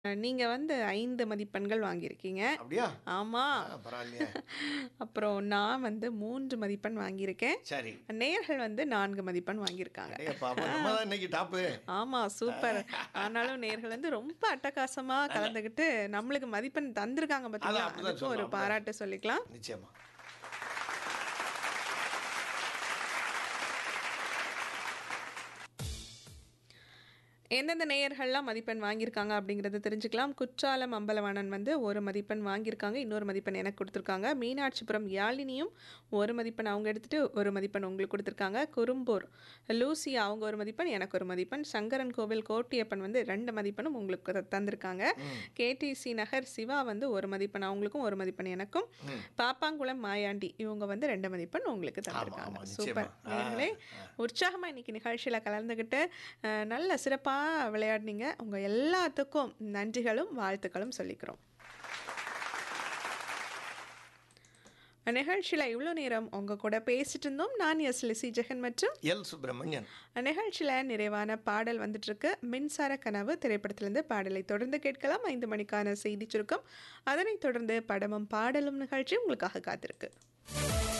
நீங்க வந்து 5 மதிப்பெண்கள் வாங்கியிருக்கீங்க. அப்படியா? ஆமா. ஆ, பரவாயில்லையே. அப்புறம் நான் வந்து 3 மதிப்பெண் வாங்கியிருக்கேன். சரி. நேயர்கள் வந்து 4 மதிப்பெண் வாங்கியிருக்காங்க. அடேயப்பா, அப்ப நம்ம தான் இன்னைக்கு டாப்பு. ஆமா, சூப்பர். ஆனாலும் நேயர்கள் வந்து ரொம்ப அட்டகாசமா கலந்துக்கிட்டு நம்மளுக்கு மதிப்பெண் தந்திருக்காங்க அதான் பார்த்தீங்களா? அப்படிதான் அதுக்கும் ஒரு சொல்லணும். பாராட்டு சொல்லிக்கலாம். நிச்சயமா. எந்தெந்த நேயர்கள்லாம் மதிப்பெண் வாங்கியிருக்காங்க அப்படிங்கிறத தெரிஞ்சுக்கலாம். குற்றாலம் அம்பலவாணன் வந்து 1 மதிப்பெண் வாங்கியிருக்காங்க. இன்னொரு மதிப்பெண் எனக்கு குடுத்துருக்காங்க. மீனாட்சிபுரம் யாழினியும் 1 மதிப்பெண் அவங்க எடுத்துட்டு 1 மதிப்பெண் உங்களுக்கு குடுத்துருக்காங்க. குறும்பூர் லூசி அவங்க 1 மதிப்பெண், எனக்கு 1 மதிப்பெண். சங்கரன் கோவில் கோட்டியப்பன் வந்து 2 மதிப்பெண்ணும் உங்களுக்கு த தந்திருக்காங்க. கேடிசி நகர் சிவா வந்து 1 மதிப்பெண் அவங்களுக்கும், 1 மதிப்பெண் எனக்கும். பாப்பாங்குளம் மாயாண்டி இவங்க வந்து 2 மதிப்பெண் உங்களுக்கு தந்திருக்காங்க. ஆமா, சூப்பர். நிச்சயமா. ஆ, நேயர்களே உற்சாகமா இன்னைக்கு நிகழ்ச்சியில கலந்துக்கிட்டு அஹ், நல்ல சிறப்பா விளையாடினீங்க. உங்க எல்லாத்துக்கும் நன்றிகளும் வாழ்த்துக்களும் சொல்லிக்கிறோம். நிகழ்ச்சியில இவ்வளோ நேரம் உங்க கூட பேசிட்டு இருந்தோம். நான் எஸ் லிசி ஜெகன் மற்றும் எல் சுப்பிரமணியன். நிகழ்ச்சியில நிறைவான பாடல் வந்துட்டு இருக்கு. மின்சார கனவு திரைப்படத்திலிருந்து பாடலை தொடர்ந்து கேட்கலாம். ஐந்து மணிக்கான செய்தி சுருக்கம் அதனைத் தொடர்ந்து படமும் பாடலும் நிகழ்ச்சி உங்களுக்காக காத்திருக்கு.